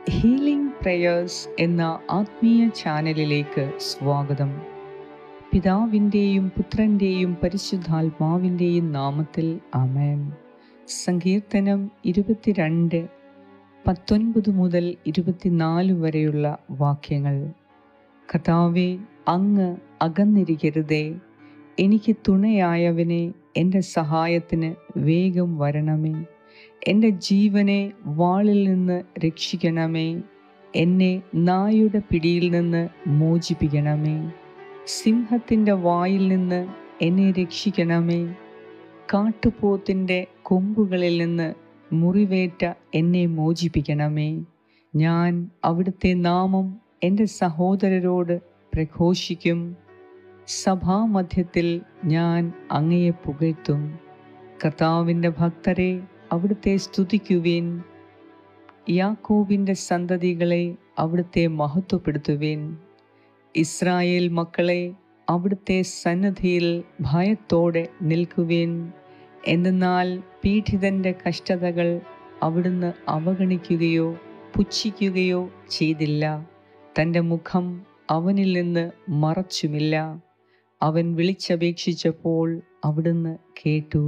healing prayers എന്ന ആത്മീയ ചാനലിലേക്ക് സ്വാഗതം പിതാവിൻ്റെയും പുത്രൻ്റെയും പരിശുദ്ധാത്മാവിൻ്റെയും നാമത്തിൽ ആമേൻ സങ്കീർത്തനം ഇരുപത്തിരണ്ട് പത്തൊൻപത് മുതൽ ഇരുപത്തിനാല് വരെയുള്ള വാക്യങ്ങൾ കഥാവെ അങ്ങ് അകന്നിരിക്കരുതേ എനിക്ക് തുണയായവനെ എൻ്റെ സഹായത്തിന് വേഗം വരണമേ എൻ്റെ ജീവനെ വാളിൽ നിന്ന് രക്ഷിക്കണമേ എന്നെ നായുടെ പിടിയിൽ നിന്ന് മോചിപ്പിക്കണമേ സിംഹത്തിൻ്റെ വായിൽ നിന്ന് എന്നെ രക്ഷിക്കണമേ കാട്ടുപോത്തിൻ്റെ കൊമ്പുകളിൽ നിന്ന് മുറിവേറ്റ എന്നെ മോചിപ്പിക്കണമേ ഞാൻ അവിടുത്തെ നാമം എൻ്റെ സഹോദരരോട് പ്രഘോഷിക്കും സഭാമധ്യത്തിൽ ഞാൻ അങ്ങയെ പുകഴ്ത്തും കർത്താവിൻ്റെ ഭക്തരെ അവിടുത്തെ സ്തുതിക്കുവിൻ യാക്കോബിൻ്റെ സന്തതികളെ അവിടുത്തെ മഹത്വപ്പെടുത്തുവിൻ ഇസ്രായേൽ മക്കളെ അവിടുത്തെ സന്നദ്ധിയിൽ ഭയത്തോടെ നിൽക്കുവിൻ എന്നാൽ പീഡിതൻ്റെ കഷ്ടതകൾ അവിടുന്ന് അവഗണിക്കുകയോ പുച്ഛിക്കുകയോ ചെയ്തില്ല തൻ്റെ മുഖം അവനിൽ നിന്ന് മറച്ചുമില്ല അവൻ വിളിച്ചപേക്ഷിച്ചപ്പോൾ അവിടുന്ന് കേട്ടു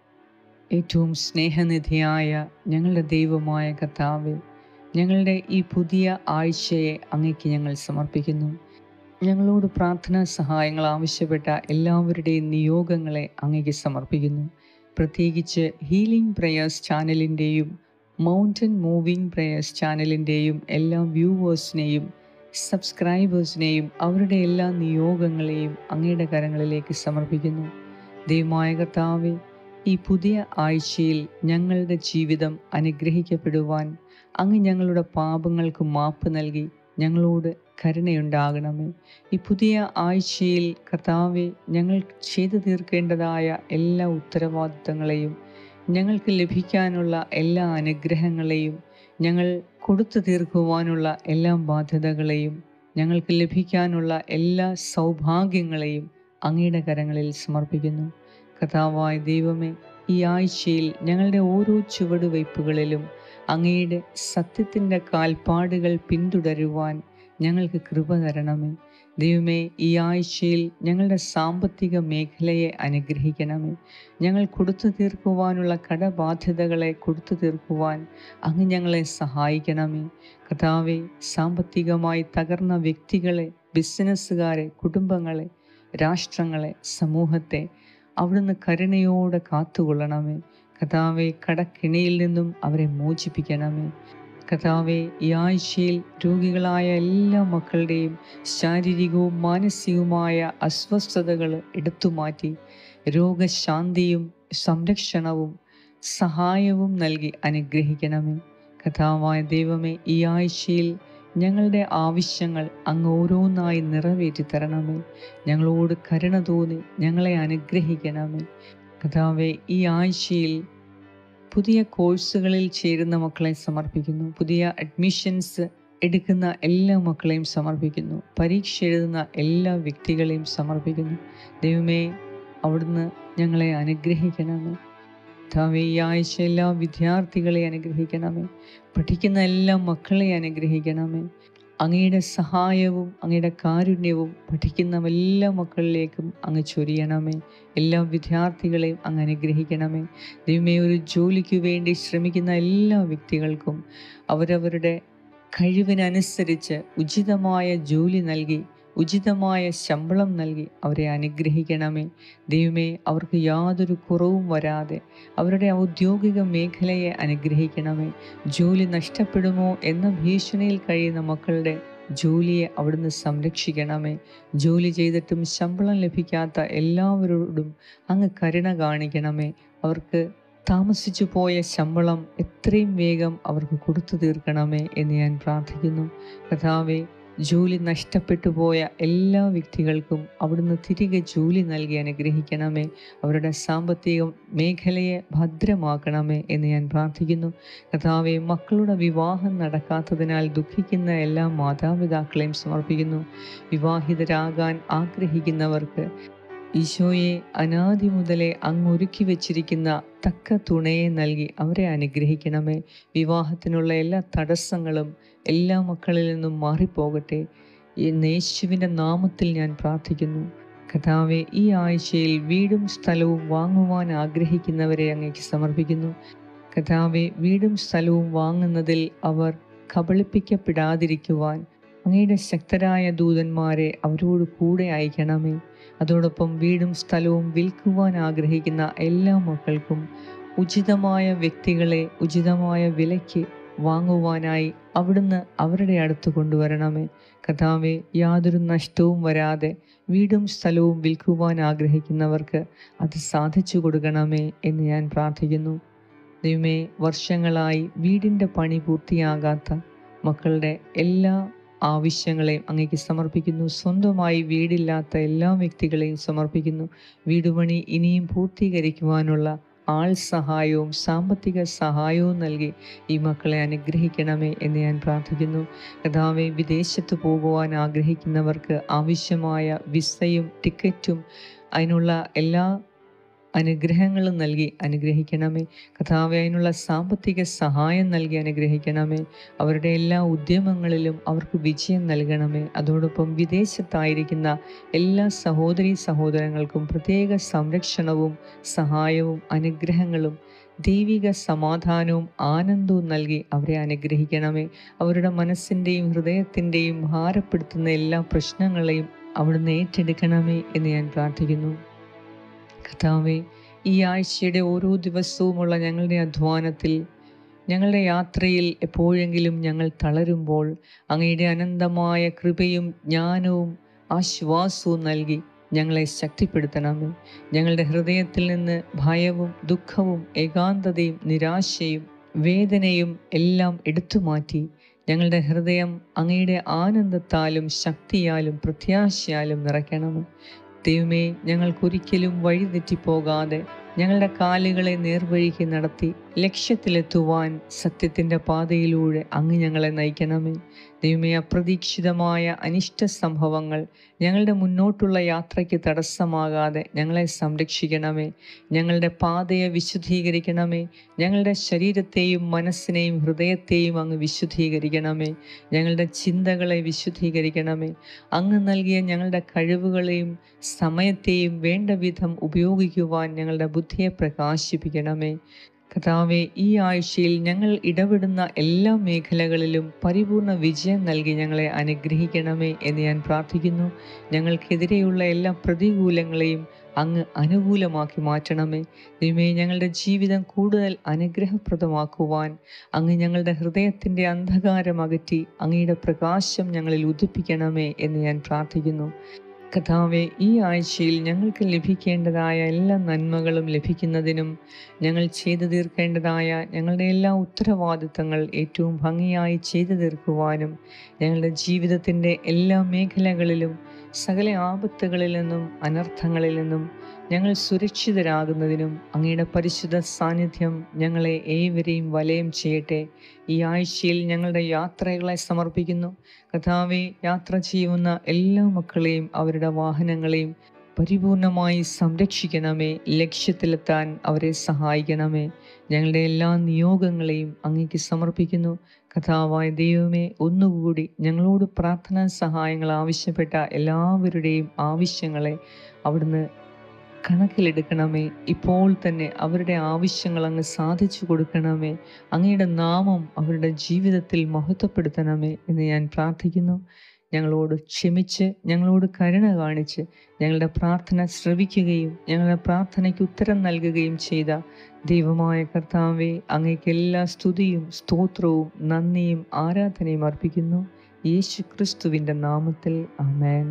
ഏറ്റവും സ്നേഹനിധിയായ ഞങ്ങളുടെ ദൈവമായ കർത്താവ് ഞങ്ങളുടെ ഈ പുതിയ ആഴ്ചയെ അങ്ങയ്ക്ക് ഞങ്ങൾ സമർപ്പിക്കുന്നു ഞങ്ങളോട് പ്രാർത്ഥനാ സഹായങ്ങൾ ആവശ്യപ്പെട്ട എല്ലാവരുടെയും നിയോഗങ്ങളെ അങ്ങയ്ക്ക് സമർപ്പിക്കുന്നു പ്രത്യേകിച്ച് ഹീലിംഗ് പ്രേയേഴ്സ് ചാനലിൻ്റെയും മൗണ്ടൻ മൂവിംഗ് പ്രേയേഴ്സ് ചാനലിൻ്റെയും എല്ലാ വ്യൂവേഴ്സിനെയും സബ്സ്ക്രൈബേഴ്സിനെയും അവരുടെ എല്ലാ നിയോഗങ്ങളെയും അങ്ങയുടെ കരങ്ങളിലേക്ക് സമർപ്പിക്കുന്നു ദൈവമായ കർത്താവെ ഈ പുതിയ ആഴ്ചയിൽ ഞങ്ങളുടെ ജീവിതം അനുഗ്രഹിക്കപ്പെടുവാൻ അങ്ങ് ഞങ്ങളുടെ പാപങ്ങൾക്ക് മാപ്പ് നൽകി ഞങ്ങളോട് കരുണയുണ്ടാകണമേ ഈ പുതിയ ആഴ്ചയിൽ കർത്താവെ ഞങ്ങൾ ചെയ്തു തീർക്കേണ്ടതായ എല്ലാ ഉത്തരവാദിത്തങ്ങളെയും ഞങ്ങൾക്ക് ലഭിക്കാനുള്ള എല്ലാ അനുഗ്രഹങ്ങളെയും ഞങ്ങൾ കൊടുത്തു തീർക്കുവാനുള്ള എല്ലാ ബാധ്യതകളെയും ഞങ്ങൾക്ക് ലഭിക്കാനുള്ള എല്ലാ സൗഭാഗ്യങ്ങളെയും അങ്ങയുടെ കരങ്ങളിൽ സമർപ്പിക്കുന്നു കഥാവായ ദൈവമേ ഈ ആഴ്ചയിൽ ഞങ്ങളുടെ ഓരോ ചുവടുവയ്പ്പുകളിലും അങ്ങയുടെ സത്യത്തിൻ്റെ കാൽപ്പാടുകൾ പിന്തുടരുവാൻ ഞങ്ങൾക്ക് കൃപ തരണമേ ദൈവമേ ഈ ആഴ്ചയിൽ ഞങ്ങളുടെ സാമ്പത്തിക മേഖലയെ അനുഗ്രഹിക്കണമേ ഞങ്ങൾ കൊടുത്തു തീർക്കുവാനുള്ള കടബാധ്യതകളെ കൊടുത്തു തീർക്കുവാൻ അങ്ങ് ഞങ്ങളെ സഹായിക്കണമേ കഥാവെ സാമ്പത്തികമായി തകർന്ന വ്യക്തികളെ ബിസിനസ്സുകാരെ കുടുംബങ്ങളെ രാഷ്ട്രങ്ങളെ സമൂഹത്തെ അവിടുന്ന് കരുണയോടെ കാത്തുകൊള്ളണമേ കഥാവെ കടക്കിണിയിൽ നിന്നും അവരെ മോചിപ്പിക്കണമേ കഥാവെ ഈ ആഴ്ചയിൽ രോഗികളായ എല്ലാ മക്കളുടെയും ശാരീരികവും മാനസികവുമായ അസ്വസ്ഥതകൾ എടുത്തുമാറ്റി രോഗശാന്തിയും സംരക്ഷണവും സഹായവും നൽകി അനുഗ്രഹിക്കണമേ കഥാവായ ദൈവമേ ഈ ആഴ്ചയിൽ ഞങ്ങളുടെ ആവശ്യങ്ങൾ അങ്ങ് ഓരോന്നായി നിറവേറ്റി തരണമേ ഞങ്ങളോട് കരുണ തോന്നി ഞങ്ങളെ അനുഗ്രഹിക്കണമേ കഥാവെ ഈ ആഴ്ചയിൽ പുതിയ കോഴ്സുകളിൽ ചേരുന്ന മക്കളെ സമർപ്പിക്കുന്നു പുതിയ അഡ്മിഷൻസ് എടുക്കുന്ന എല്ലാ മക്കളെയും സമർപ്പിക്കുന്നു പരീക്ഷ എഴുതുന്ന എല്ലാ വ്യക്തികളെയും സമർപ്പിക്കുന്നു ദൈവമേ അവിടുന്ന് ഞങ്ങളെ അനുഗ്രഹിക്കണമേ കർത്താവേ ഈ ആഴ്ച എല്ലാ വിദ്യാർത്ഥികളെ അനുഗ്രഹിക്കണമേ പഠിക്കുന്ന എല്ലാ മക്കളെ അനുഗ്രഹിക്കണമേ അങ്ങയുടെ സഹായവും അങ്ങയുടെ കാരുണ്യവും പഠിക്കുന്ന എല്ലാ മക്കളിലേക്കും അങ്ങ് ചൊരിയണമേ എല്ലാ വിദ്യാർത്ഥികളെയും അങ്ങ് അനുഗ്രഹിക്കണമേ ദൈവമേ ഒരു ജോലിക്ക് വേണ്ടി ശ്രമിക്കുന്ന എല്ലാ വ്യക്തികൾക്കും അവരവരുടെ കഴിവിനനുസരിച്ച് ഉചിതമായ ജോലി നൽകി ഉചിതമായ ശമ്പളം നൽകി അവരെ അനുഗ്രഹിക്കണമേ ദൈവമേ അവർക്ക് യാതൊരു കുറവും വരാതെ അവരുടെ ഔദ്യോഗിക മേഖലയെ അനുഗ്രഹിക്കണമേ ജോലി നഷ്ടപ്പെടുമോ എന്ന ഭീഷണിയിൽ കഴിയുന്ന മക്കളുടെ ജോലിയെ അവിടുന്ന് സംരക്ഷിക്കണമേ ജോലി ചെയ്തിട്ടും ശമ്പളം ലഭിക്കാത്ത എല്ലാവരോടും അങ്ങ് കരുണ കാണിക്കണമേ അവർക്ക് താമസിച്ചു പോയ ശമ്പളം എത്രയും വേഗം അവർക്ക് കൊടുത്തു തീർക്കണമേ എന്ന് ഞാൻ പ്രാർത്ഥിക്കുന്നു കഥാവെ ജോലി നഷ്ടപ്പെട്ടു പോയ എല്ലാ വ്യക്തികൾക്കും അവിടുന്ന് തിരികെ ജോലി നൽകി അനുഗ്രഹിക്കണമേ അവരുടെ സാമ്പത്തിക മേഖലയെ ഭദ്രമാക്കണമേ എന്ന് ഞാൻ പ്രാർത്ഥിക്കുന്നു കഥാവെ മക്കളുടെ വിവാഹം നടക്കാത്തതിനാൽ ദുഃഖിക്കുന്ന എല്ലാ മാതാപിതാക്കളെയും സമർപ്പിക്കുന്നു വിവാഹിതരാകാൻ ആഗ്രഹിക്കുന്നവർക്ക് ഈശോയെ അനാദി മുതലേ അങ്ങ് ഒരുക്കി വച്ചിരിക്കുന്ന തക്ക തുണയെ നൽകി അവരെ അനുഗ്രഹിക്കണമേ വിവാഹത്തിനുള്ള എല്ലാ തടസ്സങ്ങളും എല്ലാ മക്കളിൽ നിന്നും മാറിപ്പോകട്ടെ എന്ന് യേശുവിൻ്റെ നാമത്തിൽ ഞാൻ പ്രാർത്ഥിക്കുന്നു കഥാവെ ഈ ആഴ്ചയിൽ വീടും സ്ഥലവും വാങ്ങുവാൻ ആഗ്രഹിക്കുന്നവരെ അങ്ങേക്ക് സമർപ്പിക്കുന്നു കഥാവെ വീടും സ്ഥലവും വാങ്ങുന്നതിൽ അവർ കബളിപ്പിക്കപ്പെടാതിരിക്കുവാൻ അങ്ങയുടെ ശക്തരായ ദൂതന്മാരെ അവരോട് കൂടെ അയക്കണമേ അതോടൊപ്പം വീടും സ്ഥലവും വിൽക്കുവാൻ ആഗ്രഹിക്കുന്ന എല്ലാ മക്കൾക്കും ഉചിതമായ വ്യക്തികളെ ഉചിതമായ വിലയ്ക്ക് വാങ്ങുവാനായി അവിടുന്ന് അവരുടെ അടുത്ത് കൊണ്ടുവരണമേ കഥാവെ യാതൊരു നഷ്ടവും വരാതെ വീടും സ്ഥലവും വിൽക്കുവാൻ ആഗ്രഹിക്കുന്നവർക്ക് അത് സാധിച്ചു കൊടുക്കണമേ എന്ന് ഞാൻ പ്രാർത്ഥിക്കുന്നു ദൈവമേ വർഷങ്ങളായി വീടിൻ്റെ പണി പൂർത്തിയാകാത്ത മക്കളുടെ എല്ലാ ആവശ്യങ്ങളെയും അങ്ങേക്ക് സമർപ്പിക്കുന്നു സ്വന്തമായി വീടില്ലാത്ത എല്ലാ വ്യക്തികളെയും സമർപ്പിക്കുന്നു വീടുപണി ഇനിയും പൂർത്തീകരിക്കുവാനുള്ള ആൾ സഹായവും സാമ്പത്തിക സഹായവും നൽകി ഈ മക്കളെ അനുഗ്രഹിക്കണമേ എന്ന് ഞാൻ പ്രാർത്ഥിക്കുന്നു കഥാവെ വിദേശത്ത് പോകുവാൻ ആഗ്രഹിക്കുന്നവർക്ക് ആവശ്യമായ വിസയും ടിക്കറ്റും അതിനുള്ള എല്ലാ അനുഗ്രഹങ്ങളും നൽകി അനുഗ്രഹിക്കണമേ കഥാവെ അതിനുള്ള സാമ്പത്തിക സഹായം നൽകി അനുഗ്രഹിക്കണമേ അവരുടെ എല്ലാ ഉദ്യമങ്ങളിലും അവർക്ക് വിജയം നൽകണമേ അതോടൊപ്പം വിദേശത്തായിരിക്കുന്ന എല്ലാ സഹോദരി സഹോദരങ്ങൾക്കും പ്രത്യേക സംരക്ഷണവും സഹായവും അനുഗ്രഹങ്ങളും ദൈവിക സമാധാനവും ആനന്ദവും നൽകി അവരെ അനുഗ്രഹിക്കണമേ അവരുടെ മനസ്സിൻ്റെയും ഹൃദയത്തിൻ്റെയും ഭാരപ്പെടുത്തുന്ന എല്ലാ പ്രശ്നങ്ങളെയും അവിടുന്ന് ഏറ്റെടുക്കണമേ എന്ന് ഞാൻ പ്രാർത്ഥിക്കുന്നു കർത്താവെ ഈ ആഴ്ചയുടെ ഓരോ ദിവസവുമുള്ള ഞങ്ങളുടെ അധ്വാനത്തിൽ ഞങ്ങളുടെ യാത്രയിൽ എപ്പോഴെങ്കിലും ഞങ്ങൾ തളരുമ്പോൾ അങ്ങയുടെ അനന്തമായ കൃപയും ജ്ഞാനവും ആശ്വാസവും നൽകി ഞങ്ങളെ ശക്തിപ്പെടുത്തണമേ ഞങ്ങളുടെ ഹൃദയത്തിൽ നിന്ന് ഭയവും ദുഃഖവും ഏകാന്തതയും നിരാശയും വേദനയും എല്ലാം എടുത്തു മാറ്റി ഞങ്ങളുടെ ഹൃദയം അങ്ങയുടെ ആനന്ദത്താലും ശക്തിയാലും പ്രത്യാശയാലും നിറയ്ക്കണമേ ദൈവമേ ഞങ്ങൾക്കൊരിക്കലും വഴിതെറ്റിപ്പോകാതെ ഞങ്ങളുടെ കാലുകളെ നേർവഴിക്ക് നടത്തി ലക്ഷ്യത്തിലെത്തുവാൻ സത്യത്തിൻ്റെ പാതയിലൂടെ അങ്ങ് ഞങ്ങളെ നയിക്കണമേ ദൈവമേ അപ്രതീക്ഷിതമായ അനിഷ്ട സംഭവങ്ങൾ ഞങ്ങളുടെ മുന്നോട്ടുള്ള യാത്രയ്ക്ക് തടസ്സമാകാതെ ഞങ്ങളെ സംരക്ഷിക്കണമേ ഞങ്ങളുടെ പാതയെ വിശുദ്ധീകരിക്കണമേ ഞങ്ങളുടെ ശരീരത്തെയും മനസ്സിനെയും ഹൃദയത്തെയും അങ്ങ് വിശുദ്ധീകരിക്കണമേ ഞങ്ങളുടെ ചിന്തകളെ വിശുദ്ധീകരിക്കണമേ അങ്ങ് നൽകിയ ഞങ്ങളുടെ കഴിവുകളെയും സമയത്തെയും വേണ്ട വിധം ഉപയോഗിക്കുവാൻ ഞങ്ങളുടെ ബുദ്ധിയെ പ്രകാശിപ്പിക്കണമേ കഥാവെ ഈ ആഴ്ചയിൽ ഞങ്ങൾ ഇടപെടുന്ന എല്ലാ മേഖലകളിലും പരിപൂർണ വിജയം നൽകി ഞങ്ങളെ അനുഗ്രഹിക്കണമേ എന്ന് ഞാൻ പ്രാർത്ഥിക്കുന്നു ഞങ്ങൾക്കെതിരെയുള്ള എല്ലാ പ്രതികൂലങ്ങളെയും അങ്ങ് അനുകൂലമാക്കി മാറ്റണമേ ദൈവമേ ഞങ്ങളുടെ ജീവിതം കൂടുതൽ അനുഗ്രഹപ്രദമാക്കുവാൻ അങ്ങ് ഞങ്ങളുടെ ഹൃദയത്തിൻ്റെ അന്ധകാരം അകറ്റി അങ്ങയുടെ പ്രകാശം ഞങ്ങളിൽ ഉദിപ്പിക്കണമേ എന്ന് ഞാൻ പ്രാർത്ഥിക്കുന്നു കഥാവെ ഈ ആഴ്ചയിൽ ഞങ്ങൾക്ക് ലഭിക്കേണ്ടതായ എല്ലാ നന്മകളും ലഭിക്കുന്നതിനും ഞങ്ങൾ ചെയ്തു തീർക്കേണ്ടതായ ഞങ്ങളുടെ എല്ലാ ഉത്തരവാദിത്തങ്ങൾ ഏറ്റവും ഭംഗിയായി ചെയ്തു തീർക്കുവാനും ഞങ്ങളുടെ ജീവിതത്തിൻ്റെ എല്ലാ മേഖലകളിലും സകല ആപത്തുകളിൽ നിന്നും അനർത്ഥങ്ങളിൽ നിന്നും ഞങ്ങൾ സുരക്ഷിതരാകുന്നതിനും അങ്ങയുടെ പരിശുദ്ധ സാന്നിധ്യം ഞങ്ങളെ ഏവരെയും വലയം ചെയ്യട്ടെ ഈ ആഴ്ചയിൽ ഞങ്ങളുടെ യാത്രകളെ സമർപ്പിക്കുന്നു കഥാവെ യാത്ര ചെയ്യുന്ന എല്ലാ മക്കളെയും അവരുടെ വാഹനങ്ങളെയും പരിപൂർണമായി സംരക്ഷിക്കണമേ ലക്ഷ്യത്തിലെത്താൻ അവരെ സഹായിക്കണമേ ഞങ്ങളുടെ എല്ലാ നിയോഗങ്ങളെയും അങ്ങേക്ക് സമർപ്പിക്കുന്നു കഥാവായ ദൈവമേ ഒന്നുകൂടി ഞങ്ങളോട് പ്രാർത്ഥനാ സഹായങ്ങൾ ആവശ്യപ്പെട്ട എല്ലാവരുടെയും ആവശ്യങ്ങളെ അവിടുന്ന് കണക്കിലെടുക്കണമേ ഇപ്പോൾ തന്നെ അവരുടെ ആവശ്യങ്ങൾ അങ്ങ് സാധിച്ചു കൊടുക്കണമേ അങ്ങയുടെ നാമം അവരുടെ ജീവിതത്തിൽ മഹത്വപ്പെടുത്തണമേ എന്ന് ഞാൻ പ്രാർത്ഥിക്കുന്നു ഞങ്ങളോട് ക്ഷമിച്ച് ഞങ്ങളോട് കരുണ കാണിച്ച് ഞങ്ങളുടെ പ്രാർത്ഥന ശ്രവിക്കുകയും ഞങ്ങളുടെ പ്രാർത്ഥനയ്ക്ക് ഉത്തരം നൽകുകയും ചെയ്ത ദൈവമായ കർത്താവെ അങ്ങേക്ക് എല്ലാ സ്തുതിയും സ്തോത്രവും നന്ദിയും ആരാധനയും അർപ്പിക്കുന്നു യേശു ക്രിസ്തുവിൻ്റെ നാമത്തിൽ ആമേൻ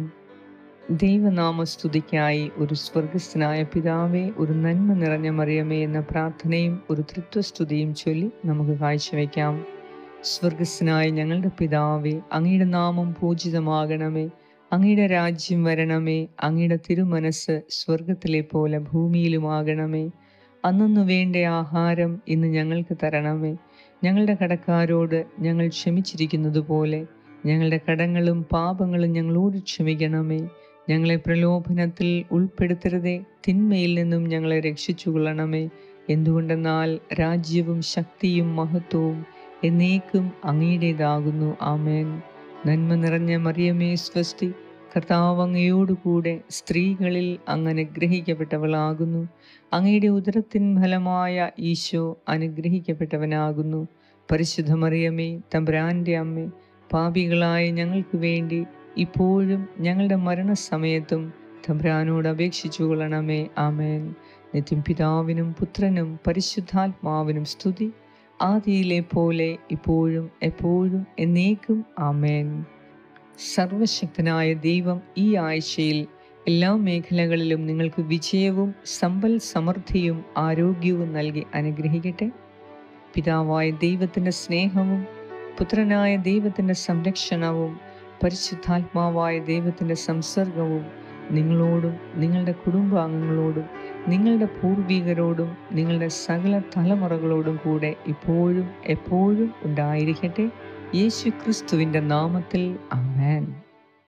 ദൈവനാമസ്തുതിക്കായി ഒരു സ്വർഗസ്ഥനായ പിതാവേ ഒരു നന്മ നിറഞ്ഞ മറിയമേ എന്ന പ്രാർത്ഥനയും ഒരു തൃത്വസ്തുതിയും ചൊല്ലി നമുക്ക് കാഴ്ചവെക്കാം സ്വർഗസ്ഥനായ ഞങ്ങളുടെ പിതാവേ അങ്ങയുടെ നാമം പൂജിതമാകണമേ അങ്ങയുടെ രാജ്യം വരണമേ അങ്ങയുടെ തിരുമനസ് സ്വർഗത്തിലെ പോലെ ഭൂമിയിലുമാകണമേ അന്നു വേണ്ട ആഹാരം ഇന്ന് ഞങ്ങൾക്ക് തരണമേ ഞങ്ങളുടെ കടക്കാരോട് ഞങ്ങൾ ക്ഷമിച്ചിരിക്കുന്നത് പോലെ ഞങ്ങളുടെ കടങ്ങളും പാപങ്ങളും ഞങ്ങളോട് ക്ഷമിക്കണമേ ഞങ്ങളെ പ്രലോഭനത്തിൽ ഉൾപ്പെടുത്തരുതേ തിന്മയിൽ നിന്നും ഞങ്ങളെ രക്ഷിച്ചുകൊള്ളണമേ എന്തുകൊണ്ടെന്നാൽ രാജ്യവും ശക്തിയും മഹത്വവും എന്നേക്കും അങ്ങയുടേതാകുന്നു ആമേൻ നന്മ നിറഞ്ഞ മറിയമേ സ്വസ്തി കർത്താവ് അങ്ങയോടുകൂടെ സ്ത്രീകളിൽ അങ്ങ് അനുഗ്രഹിക്കപ്പെട്ടവളാകുന്നു അങ്ങയുടെ ഉദരത്തിൻ ഫലമായ ഈശോ അനുഗ്രഹിക്കപ്പെട്ടവനാകുന്നു പരിശുദ്ധ മറിയമേ തമ്പുരാൻ്റെ അമ്മേ പാപികളായ ഞങ്ങൾക്ക് വേണ്ടി ഇപ്പോഴും ഞങ്ങളുടെ മരണസമയത്തും തമ്പുരാനോട് അപേക്ഷിച്ചു കൊള്ളണമേ ആമേൻ നിത്യം പിതാവിനും പുത്രനും പരിശുദ്ധാത്മാവിനും സ്തുതി ആദിയിലെ പോലെ ഇപ്പോഴും എപ്പോഴും എന്നേക്കും ആമേൻ സർവശക്തനായ ദൈവം ഈ ആഴ്ചയിൽ എല്ലാ മേഖലകളിലും നിങ്ങൾക്ക് വിജയവും സമ്പൽ സമൃദ്ധിയും ആരോഗ്യവും നൽകി അനുഗ്രഹിക്കട്ടെ പിതാവായ ദൈവത്തിൻ്റെ സ്നേഹവും പുത്രനായ ദൈവത്തിൻ്റെ സംരക്ഷണവും പരിശുദ്ധാത്മാവായ ദൈവത്തിൻ്റെ സംസർഗവും നിങ്ങളോടും നിങ്ങളുടെ കുടുംബാംഗങ്ങളോടും നിങ്ങളുടെ പൂർവികരോടും നിങ്ങളുടെ സകല തലമുറകളോടും കൂടെ ഇപ്പോഴും എപ്പോഴും ഉണ്ടായിരിക്കട്ടെ യേശു ക്രിസ്തുവിൻ്റെ നാമത്തിൽ ആമേൻ